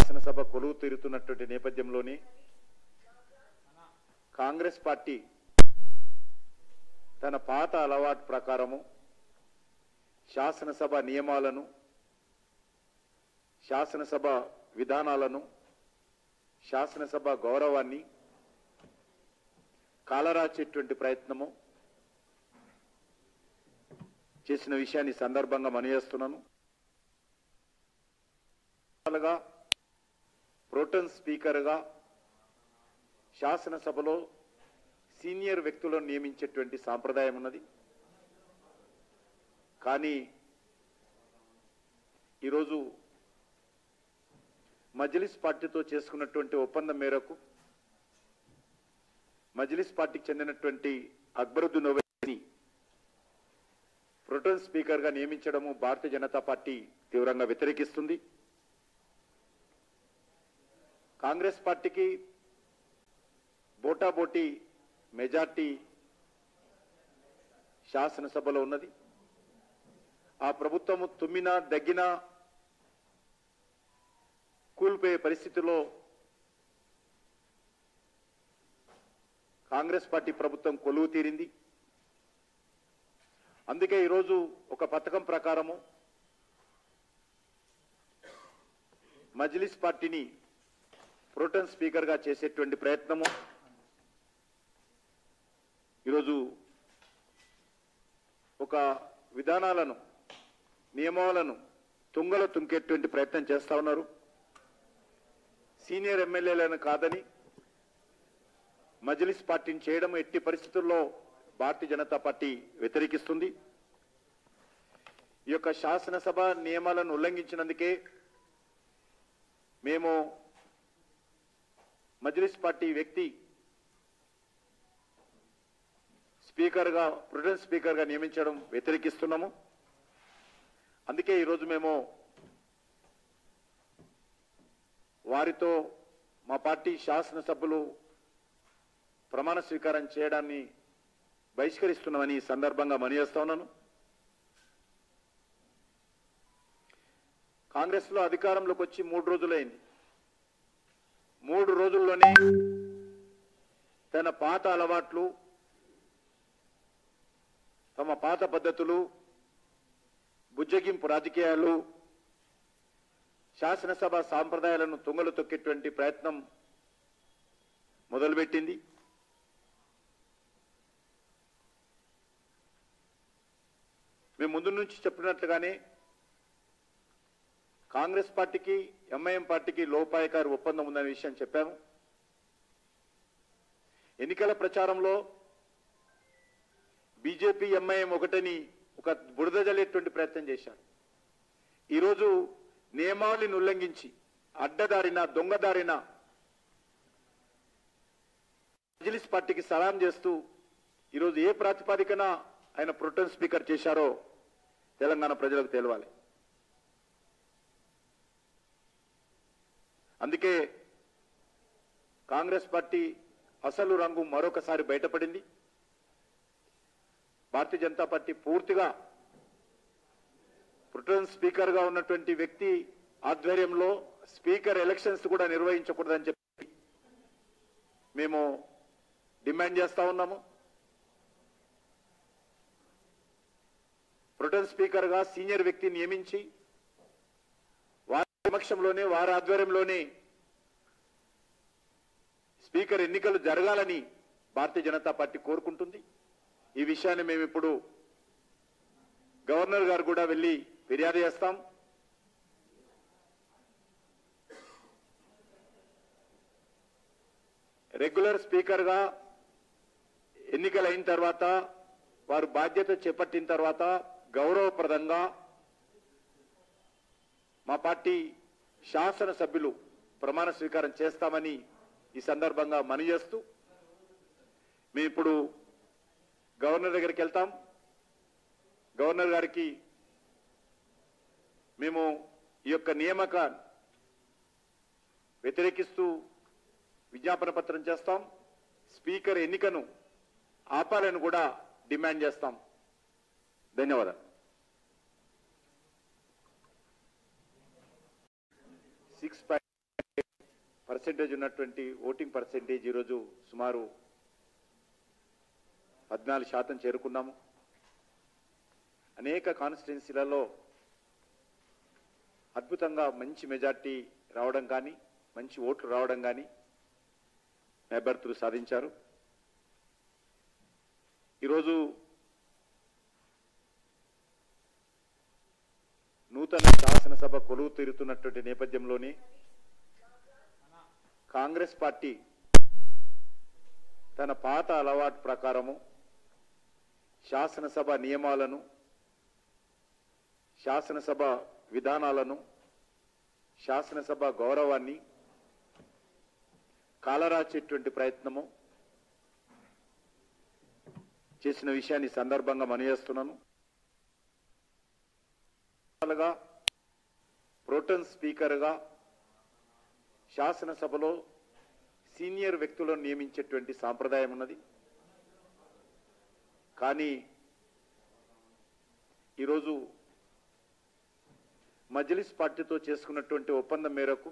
శాసనసభ కొలువు తీరుతున్నటువంటి నేపథ్యంలోనే కాంగ్రెస్ పార్టీ తన పాత అలవాటు ప్రకారము శాసనసభ నియమాలను శాసనసభ విధానాలను శాసనసభ గౌరవాన్ని కాలరాచేటువంటి ప్రయత్నము చేసిన విషయాన్ని ఈ సందర్భంగా మనయేస్తున్నాను గా ప్రోటన్ స్పీకర్గా శాసనసభలో సీనియర్ వ్యక్తులను నియమించేటువంటి సాంప్రదాయం ఉన్నది కానీ ఈరోజు మజ్లిస్ పార్టీతో చేసుకున్నటువంటి ఒప్పందం మేరకు మజ్లిస్ పార్టీకి చెందినటువంటి అక్బరుద్దీన్ ఓవైసీని ప్రోటోన్ స్పీకర్గా నియమించడము భారతీయ జనతా పార్టీ తీవ్రంగా వ్యతిరేకిస్తుంది కాంగ్రెస్ పార్టీకి బోటాబోటీ మెజార్టీ శాసనసభలో ఉన్నది ఆ ప్రభుత్వము తుమ్మినా దగ్గినా కూలిపోయే పరిస్థితిలో కాంగ్రెస్ పార్టీ ప్రభుత్వం కొలువు తీరింది అందుకే ఈరోజు ఒక పథకం ప్రకారము మజ్లిస్ పార్టీని ప్రోటన్ స్పీకర్గా చేసేటువంటి ప్రయత్నము ఈరోజు ఒక విధానాలను నియమాలను తుంగలో తుంకేటువంటి ప్రయత్నం చేస్తా ఉన్నారు సీనియర్ ఎమ్మెల్యేలను కాదని మజ్లిస్ పార్టీని చేయడం ఎట్టి పరిస్థితుల్లో భారతీయ జనతా పార్టీ వ్యతిరేకిస్తుంది ఈ యొక్క శాసనసభ నియమాలను ఉల్లంఘించినందుకే మేము మజ్లిస్ పార్టీ వ్యక్తి స్పీకర్గా ప్రిటన్ స్పీకర్గా నియమించడం వ్యతిరేకిస్తున్నాము అందుకే ఈరోజు మేము వారితో మా పార్టీ శాసనసభ్యులు ప్రమాణ స్వీకారం చేయడాన్ని బహిష్కరిస్తున్నామని ఈ సందర్భంగా మనియేస్తా ఉన్నాను కాంగ్రెస్ లో అధికారంలోకి వచ్చి మూడు రోజులైంది మూడు రోజుల్లోనే తన పాత అలవాట్లు తమ పాత పద్ధతులు బుజ్జగింపు రాజకీయాలు శాసనసభ సాంప్రదాయాలను తుంగలు తొక్కేటువంటి ప్రయత్నం మొదలుపెట్టింది మేము ముందు నుంచి చెప్పినట్లుగానే కాంగ్రెస్ పార్టీకి ఎంఐఎం పార్టీకి లోపాయకారి ఒప్పందం ఉందనే విషయం చెప్పాము ఎన్నికల ప్రచారంలో బీజేపీ ఎంఐఎం ఒకటని ఒక బురద జల్లేటువంటి ప్రయత్నం చేశారు ఈరోజు నియమావళిని ఉల్లంఘించి అడ్డదారిన దొంగదారిన మజ్లిస్ పార్టీకి సలాం చేస్తూ ఈరోజు ఏ ప్రాతిపదికన ఆయన ప్రొటెన్ స్పీకర్ చేశారో తెలంగాణ ప్రజలకు తెలవాలి అందుకే కాంగ్రెస్ పార్టీ అసలు రంగు మరొకసారి బయటపడింది భారతీయ జనతా పార్టీ పూర్తిగా ప్రొటెన్ స్పీకర్ గా ఉన్నటువంటి వ్యక్తి ఆధ్వర్యంలో స్పీకర్ ఎలక్షన్స్ కూడా నిర్వహించకూడదని చెప్పి మేము డిమాండ్ చేస్తా ఉన్నాము ప్రొటెన్ స్పీకర్ గా సీనియర్ వ్యక్తి నియమించి వారి సమక్షంలోనే వారి ఆధ్వర్యంలోనే స్పీకర్ ఎన్నికలు జరగాలని భారతీయ జనతా పార్టీ కోరుకుంటుంది ఈ విషయాన్ని మేము ఇప్పుడు గవర్నర్ గారు కూడా వెళ్ళి ఫిర్యాదు చేస్తాం రెగ్యులర్ స్పీకర్ గా ఎన్నికలైన తర్వాత వారు బాధ్యత చేపట్టిన తర్వాత గౌరవప్రదంగా మా పార్టీ శాసనసభ్యులు ప్రమాణ స్వీకారం చేస్తామని ఈ సందర్భంగా మనవి చేస్తూ మేము ఇప్పుడు గవర్నర్ దగ్గరికి వెళ్తాం గవర్నర్ గారికి మేము ఈ యొక్క నియామక వ్యతిరేకిస్తూ విజ్ఞాపన పత్రం చేస్తాం స్పీకర్ ఎన్నికను ఆపాలని కూడా డిమాండ్ చేస్తాం ధన్యవాదాలు సిక్స్ పర్సెంటేజ్ ఉన్నటువంటి ఓటింగ్ పర్సెంటేజ్ ఈరోజు సుమారు పద్నాలుగు శాతం చేరుకున్నాము అనేక కాన్స్టిట్యున్సీలలో అద్భుతంగా మంచి మెజార్టీ రావడం కానీ మంచి ఓట్లు రావడం కానీ అభ్యర్థులు సాధించారు ఈరోజు నూతన శాసనసభ కొలువు తీరుతున్నటువంటి నేపథ్యంలోనే కాంగ్రెస్ పార్టీ తన పాత అలవాటు ప్రకారము శాసనసభ నియమాలను శాసనసభ విధానాలను శాసనసభ గౌరవాన్ని కాలరాచేటువంటి ప్రయత్నము చేసిన విషయాన్ని ఈ సందర్భంగా మనయేస్తున్నాను గా ప్రోటన్ స్పీకర్గా శాసనసభలో సీనియర్ వ్యక్తులను నియమించేటువంటి సాంప్రదాయం ఉన్నది కానీ ఈరోజు మజ్లిస్ పార్టీతో చేసుకున్నటువంటి ఒప్పందం మేరకు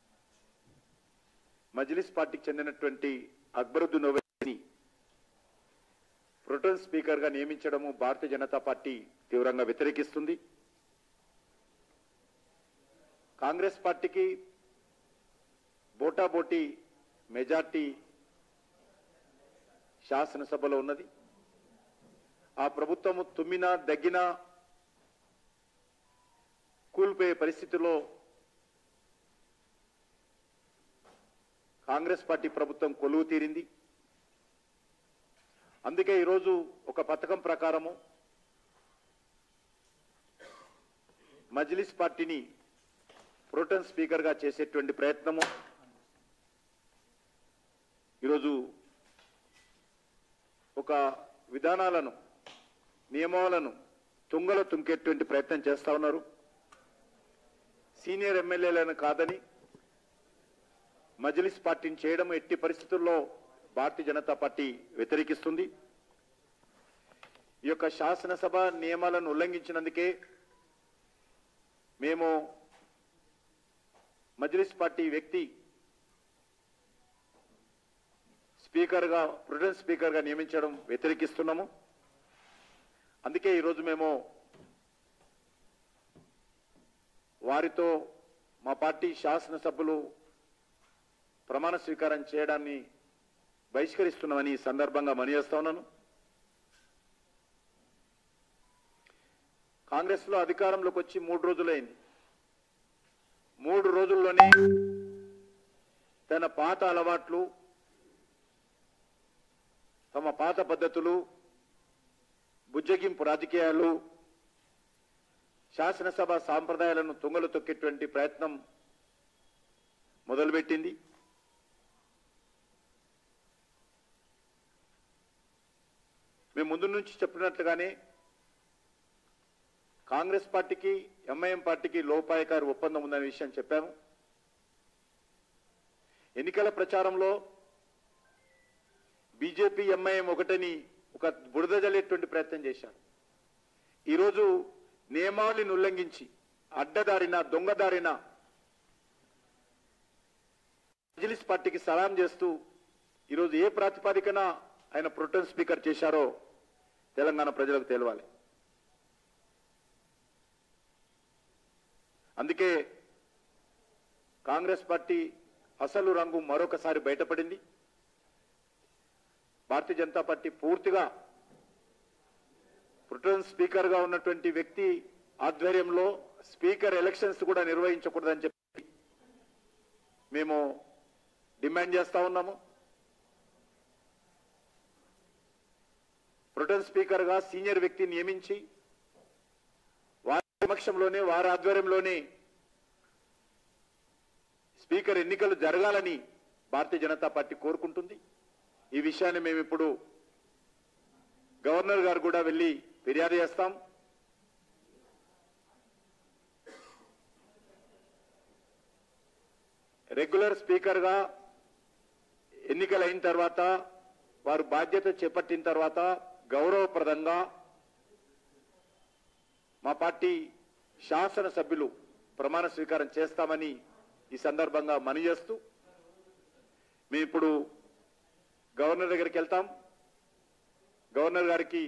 మజ్లిస్ పార్టీకి చెందినటువంటి అక్బరుద్దీన్ ఓవైసీని ప్రొటన్ స్పీకర్గా నియమించడము భారతీయ జనతా పార్టీ తీవ్రంగా వ్యతిరేకిస్తుంది కాంగ్రెస్ పార్టీకి బోటాబోటీ మెజార్టీ శాసనసభలో ఉన్నది ఆ ప్రభుత్వము తుమ్మినా దగ్గినా కూలిపోయే పరిస్థితిలో కాంగ్రెస్ పార్టీ ప్రభుత్వం కొలువు తీరింది అందుకే ఈరోజు ఒక పథకం ప్రకారము మజ్లిస్ పార్టీని ప్రోటన్ స్పీకర్గా చేసేటువంటి ప్రయత్నము ఈరోజు ఒక విధానాలను నియమాలను తుంగలో తుంకేటువంటి ప్రయత్నం చేస్తా ఉన్నారు సీనియర్ ఎమ్మెల్యేలను కాదని మజ్లిస్ పార్టీని చేయడం ఎట్టి పరిస్థితుల్లో భారతీయ జనతా పార్టీ వ్యతిరేకిస్తుంది ఈ యొక్క శాసనసభ నియమాలను ఉల్లంఘించినందుకే మేము మజ్లిస్ పార్టీ వ్యక్తి స్పీకర్గా ప్రిటన్ స్పీకర్గా నియమించడం వ్యతిరేకిస్తున్నాము అందుకే ఈరోజు మేము వారితో మా పార్టీ శాసనసభ్యులు ప్రమాణ స్వీకారం చేయడాన్ని బహిష్కరిస్తున్నామని ఈ సందర్భంగా మనయేస్తా ఉన్నాను కాంగ్రెస్ లో అధికారంలోకి వచ్చి మూడు రోజులైంది మూడు రోజుల్లోనే తన పాత అలవాట్లు తమ పాత పద్ధతులు బుజ్జగింపు రాజకీయాలు శాసనసభ సాంప్రదాయాలను తుంగలు తొక్కేటువంటి ప్రయత్నం మొదలుపెట్టింది మేము ముందు నుంచి చెప్పినట్లుగానే కాంగ్రెస్ పార్టీకి ఎంఐఎం పార్టీకి లోపాయకారి ఒప్పందం ఉందనే విషయం చెప్పాము ఎన్నికల ప్రచారంలో బీజేపీ ఎంఐఎం ఒకటని ఒక బురద జల్లేటువంటి ప్రయత్నం చేశారు ఈరోజు నియమావళిని ఉల్లంఘించి అడ్డదారిన దొంగదారిన మజ్లిస్ పార్టీకి సలాం చేస్తూ ఈరోజు ఏ ప్రాతిపదికన ఆయన ప్రొటెన్ స్పీకర్ చేశారో తెలంగాణ ప్రజలకు తెలవాలి అందుకే కాంగ్రెస్ పార్టీ అసలు రంగు మరొకసారి బయటపడింది భారతీయ జనతా పార్టీ పూర్తిగా ప్రొటెన్ స్పీకర్ గా ఉన్నటువంటి వ్యక్తి ఆధ్వర్యంలో స్పీకర్ ఎలక్షన్స్ కూడా నిర్వహించకూడదని చెప్పి మేము డిమాండ్ చేస్తా ఉన్నాము ప్రొటెన్ స్పీకర్ గా సీనియర్ వ్యక్తిని నియమించి వారి సమక్షంలోనే వారి ఆధ్వర్యంలోనే స్పీకర్ ఎన్నికలు జరగాలని భారతీయ జనతా పార్టీ కోరుకుంటుంది ఈ విషయాన్ని మేము ఇప్పుడు గవర్నర్ గారు కూడా వెళ్ళి ఫిర్యాదు చేస్తాం రెగ్యులర్ స్పీకర్ గా ఎన్నికలైన తర్వాత వారు బాధ్యత చేపట్టిన తర్వాత గౌరవప్రదంగా మా పార్టీ శాసనసభ్యులు ప్రమాణ స్వీకారం చేస్తామని ఈ సందర్భంగా మనవి చేస్తూ మేము ఇప్పుడు గవర్నర్ దగ్గరికి వెళ్తాం గవర్నర్ గారికి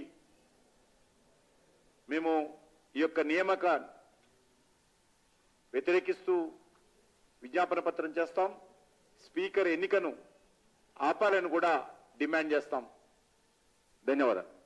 మేము ఈ యొక్క నియామక వ్యతిరేకిస్తూ విజ్ఞాపన పత్రం చేస్తాం స్పీకర్ ఎన్నికను ఆపాలని కూడా డిమాండ్ చేస్తాం ధన్యవాదాలు